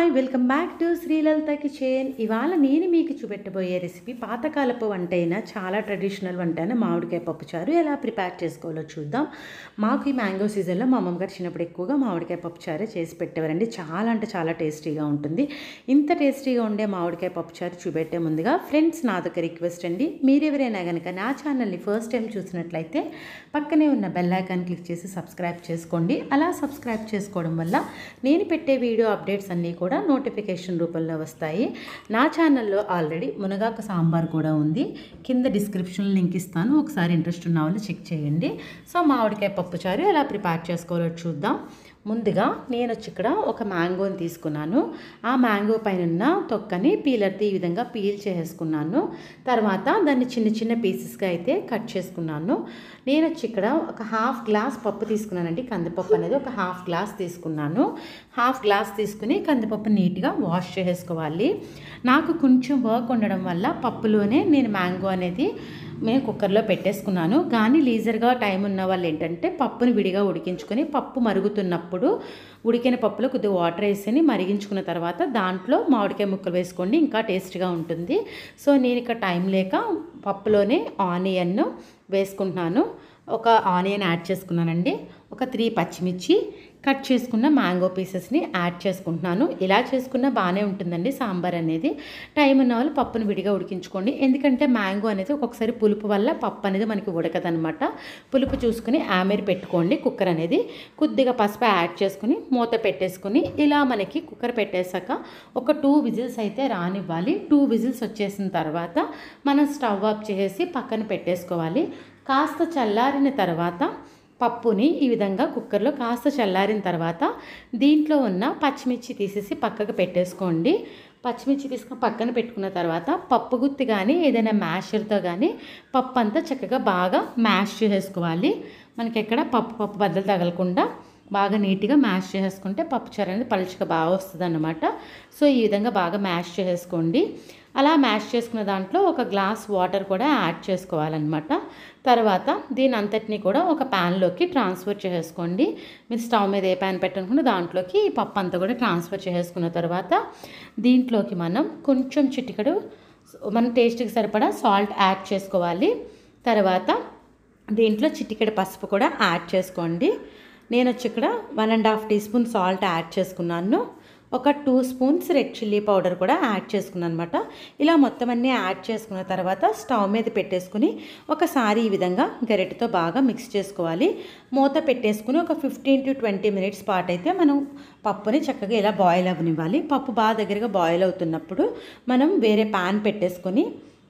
hi welcome back to Srilalitha kitchen ఇవాళ నేను మీకు చూపెట్టబోయే రెసిపీ పాతకాలపు వంట అయినా చాలా ట్రెడిషనల్ వంట అయినా మామిడికాయ పప్పుచారు ఎలా ప్రిపేర్ చేసుకోవాలో చూద్దాం మాకు ఈ మ్యాంగో సీజన్లో మా అమ్మగారు చిన్నప్పుడు ఎక్కువగా మామిడికాయ పప్పుచారే చేసి పెట్టేవారండి చాలా అంటే చాలా టేస్టీగా ఉంటుంది ఇంత టేస్టీగా ఉండే మామిడికాయ పప్పుచారు చూపెట్టే ముందుగా ఫ్రెండ్స్ నాదొక రిక్వెస్ట్ అండి మీరెవరైనా కనుక నా ఛానల్ని ఫస్ట్ టైం చూసినట్లయితే పక్కనే ఉన్న బెల్ ఐకాన్ క్లిక్ చేసి సబ్స్క్రైబ్ చేసుకోండి అలా సబ్స్క్రైబ్ చేసుకోవడం వల్ల నేను పెట్టే వీడియో అప్డేట్స్ అన్నీ కూడా నోటిఫికేషన్ రూపంలో వస్తాయి నా ఛానల్లో ఆల్రెడీ మునగాకు సాంబార్ కూడా ఉంది కింద డిస్క్రిప్షన్ లింక్ ఇస్తాను ఒకసారి ఇంట్రెస్ట్ ఉన్న వాళ్ళు చెక్ చేయండి సో మామిడికాయ పప్పుచారు ఎలా ప్రిపేర్ చేసుకోవాలో చూద్దాం ముందుగా నేను వచ్చి ఇక్కడ ఒక మ్యాంగోని తీసుకున్నాను ఆ మ్యాంగో పైన ఉన్న తొక్కని పీలర్తో ఈ విధంగా పీల్ చేసుకున్నాను తర్వాత దాన్ని చిన్న చిన్న పీసెస్గా అయితే కట్ చేసుకున్నాను నేను వచ్చి ఇక్కడ ఒక హాఫ్ గ్లాస్ పప్పు తీసుకున్నానండి కందిపప్పు అనేది ఒక హాఫ్ గ్లాస్ తీసుకున్నాను హాఫ్ గ్లాస్ తీసుకుని కందిపప్పు నీట్గా వాష్ చేసుకోవాలి నాకు కొంచెం వర్క్ ఉండడం వల్ల పప్పులోనే నేను మ్యాంగో అనేది నేను కుక్కర్లో పెట్టేసుకున్నాను కానీ లీజర్గా టైం ఉన్న వాళ్ళు ఏంటంటే పప్పుని విడిగా ఉడికించుకొని పప్పు మరుగుతున్నప్పుడు ఉడికిన పప్పులో కొద్దిగా వాటర్ వేసి మరిగించుకున్న తర్వాత దాంట్లో మామిడికాయ ముక్కలు వేసుకోండి ఇంకా టేస్ట్గా ఉంటుంది సో నేను ఇక్కడ టైం లేక పప్పులోనే ఆనియన్ వేసుకుంటున్నాను ఒక ఆనియన్ యాడ్ చేసుకున్నానండి ఒక త్రీ పచ్చిమిర్చి కట్ చేసుకున్న మ్యాంగో పీసెస్ని యాడ్ చేసుకుంటున్నాను ఇలా చేసుకున్న బాగానే ఉంటుందండి సాంబార్ అనేది టైం ఉన్న వాళ్ళు పప్పును విడిగా ఉడికించుకోండి ఎందుకంటే మ్యాంగో అనేది ఒక్కొక్కసారి పులుపు వల్ల పప్పు అనేది మనకి ఉడకదనమాట పులుపు చూసుకుని ఆమెర్ పెట్టుకోండి కుక్కర్ అనేది కొద్దిగా పసుపు యాడ్ చేసుకుని మూత పెట్టేసుకుని ఇలా మనకి కుక్కర్ పెట్టేశాక ఒక టూ విజిల్స్ అయితే రానివ్వాలి టూ విజిల్స్ వచ్చేసిన తర్వాత మనం స్టవ్ ఆఫ్ చేసి పక్కన పెట్టేసుకోవాలి కాస్త చల్లారిన తర్వాత పప్పుని ఈ విధంగా కుక్కర్లో కాస్త చల్లారిన తర్వాత దీంట్లో ఉన్న పచ్చిమిర్చి తీసేసి పక్కకు పెట్టేసుకోండి పచ్చిమిర్చి తీసుకుని పక్కన పెట్టుకున్న తర్వాత పప్పు గుత్తి కానీ ఏదైనా మ్యాషర్తో కానీ పప్పు అంతా చక్కగా బాగా మ్యాష్ చేసుకోవాలి మనకి ఎక్కడ పప్పు పప్పు బద్దలు తగలకుండా బాగా నీట్గా మ్యాష్ చేసుకుంటే పప్పుచారు అనేది పలుచగా బాగా వస్తుంది అన్నమాట సో ఈ విధంగా బాగా మ్యాష్ చేసుకోండి అలా మ్యాష్ చేసుకున్న దాంట్లో ఒక గ్లాస్ వాటర్ కూడా యాడ్ చేసుకోవాలన్నమాట తర్వాత దీని అంతటిని కూడా ఒక ప్యాన్లోకి ట్రాన్స్ఫర్ చేసుకోండి మీరు స్టవ్ మీద ఏ ప్యాన్ పెట్టనుకుంటే దాంట్లోకి ఈ పప్పు అంతా కూడా ట్రాన్స్ఫర్ చేసుకున్న తర్వాత దీంట్లోకి మనం కొంచెం చిటికడు మన టేస్ట్కి సరిపడా సాల్ట్ యాడ్ చేసుకోవాలి తర్వాత దీంట్లో చిటికెడు పసుపు కూడా యాడ్ చేసుకోండి నేను వచ్చి ఇక్కడ one and half teaspoon salt add చేసుకున్నాను ఒక two spoons red chilli powder కూడా యాడ్ చేసుకున్నాను అనమాట ఇలా మొత్తం అన్నీ యాడ్ చేసుకున్న తర్వాత స్టవ్ మీద పెట్టేసుకుని ఒకసారి ఈ విధంగా గరిటెతో బాగా మిక్స్ చేసుకోవాలి మూత పెట్టేసుకుని ఒక ఫిఫ్టీన్ టు ట్వంటీ మినిట్స్ పాటు అయితే మనం పప్పుని చక్కగా ఇలా బాయిల్ అవ్వనివ్వాలి పప్పు బాగా దగ్గరగా బాయిల్ అవుతున్నప్పుడు మనం వేరే ప్యాన్ పెట్టేసుకొని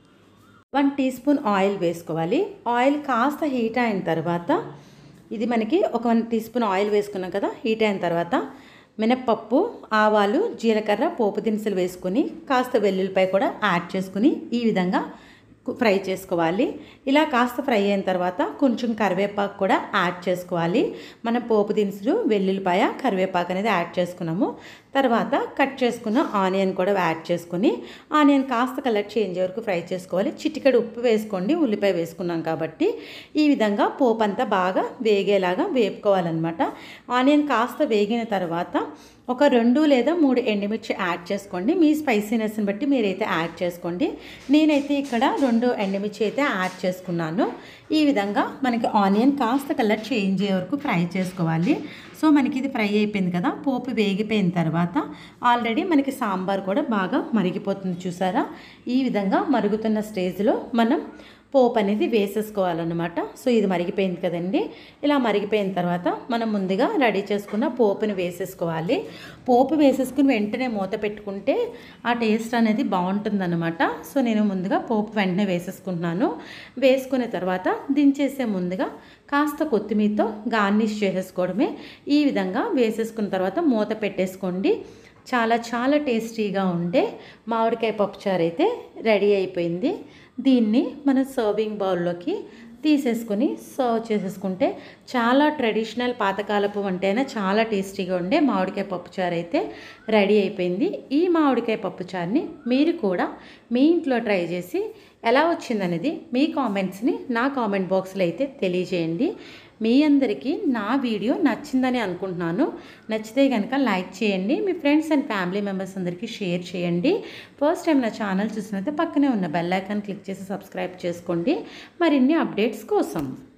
వన్ టీ స్పూన్ ఆయిల్ వేసుకోవాలి ఆయిల్ కాస్త హీట్ అయిన తర్వాత ఇది మనకి ఒక వన్ టీ స్పూన్ ఆయిల్ వేసుకున్నాం కదా హీట్ అయిన తర్వాత మినప్పప్పు ఆవాలు జీలకర్ర పోపు దినుసులు వేసుకొని కాస్త వెల్లుల్లిపాయ కూడా యాడ్ చేసుకుని ఈ విధంగా ఫ్రై చేసుకోవాలి ఇలా కాస్త ఫ్రై అయిన తర్వాత కొంచెం కరివేపాకు కూడా యాడ్ చేసుకోవాలి మనం పోపు దినుసులు వెల్లుల్లిపాయ కరివేపాకు అనేది యాడ్ చేసుకున్నాము తర్వాత కట్ చేసుకున్న ఆనియన్ కూడా యాడ్ చేసుకుని ఆనియన్ కాస్త కలర్ చేంజ్ వరకు ఫ్రై చేసుకోవాలి చిటికెడు ఉప్పు వేసుకోండి ఉల్లిపాయ వేసుకున్నాం కాబట్టి ఈ విధంగా పోపు అంతా బాగా వేగేలాగా వేపుకోవాలన్నమాట ఆనియన్ కాస్త వేగిన తర్వాత ఒక రెండు లేదా మూడు ఎండుమిర్చి యాడ్ చేసుకోండి మీ స్పైసీనెస్ని బట్టి మీరైతే యాడ్ చేసుకోండి నేనైతే ఇక్కడ రెండు ఎండుమిర్చి అయితే యాడ్ చేసుకున్నాను ఈ విధంగా మనకి ఆనియన్ కాస్త కలర్ చేంజ్ అయ్యే వరకు ఫ్రై చేసుకోవాలి సో మనకి ఇది ఫ్రై అయిపోయింది కదా పోపు వేగిపోయిన తర్వాత ఆల్రెడీ మనకి సాంబార్ కూడా బాగా మరిగిపోతుంది చూసారా ఈ విధంగా మరుగుతున్న స్టేజ్లో మనం పోపు అనేది వేసేసుకోవాలన్నమాట సో ఇది మరిగిపోయింది కదండి ఇలా మరిగిపోయిన తర్వాత మనం ముందుగా రెడీ చేసుకున్న పోపుని వేసేసుకోవాలి పోపు వేసేసుకుని వెంటనే మూత పెట్టుకుంటే ఆ టేస్ట్ అనేది బాగుంటుందన్నమాట సో నేను ముందుగా పోపు వెంటనే వేసేసుకుంటున్నాను వేసుకున్న తర్వాత దించేసే ముందుగా కాస్త కొత్తిమీరతో గార్నిష్ చేసేసుకోవడమే ఈ విధంగా వేసేసుకున్న తర్వాత మూత పెట్టేసుకోండి చాలా చాలా టేస్టీగా ఉండే మామిడికాయ పప్పుచారు అయితే రెడీ అయిపోయింది దీన్ని మన సర్వింగ్ బౌల్లోకి తీసేసుకుని సర్వ్ చేసేసుకుంటే చాలా ట్రెడిషనల్ పాతకాలపు వంటైనా చాలా టేస్టీగా ఉండే మామిడికాయ పప్పుచారు అయితే రెడీ అయిపోయింది ఈ మామిడికాయ పప్పుచారుని మీరు కూడా మీ ఇంట్లో ట్రై చేసి ఎలా వచ్చిందనేది మీ కామెంట్స్ని నా కామెంట్ బాక్స్లో అయితే తెలియజేయండి మీ అందరికీ నా వీడియో నచ్చిందని అనుకుంటున్నాను నచ్చితే కనుక లైక్ చేయండి మీ ఫ్రెండ్స్ అండ్ ఫ్యామిలీ మెంబర్స్ అందరికీ షేర్ చేయండి ఫస్ట్ టైం నా ఛానల్ చూసినైతే పక్కనే ఉన్న బెల్ ఐకాన్ క్లిక్ చేసి సబ్స్క్రైబ్ చేసుకోండి మరిన్ని అప్డేట్స్ కోసం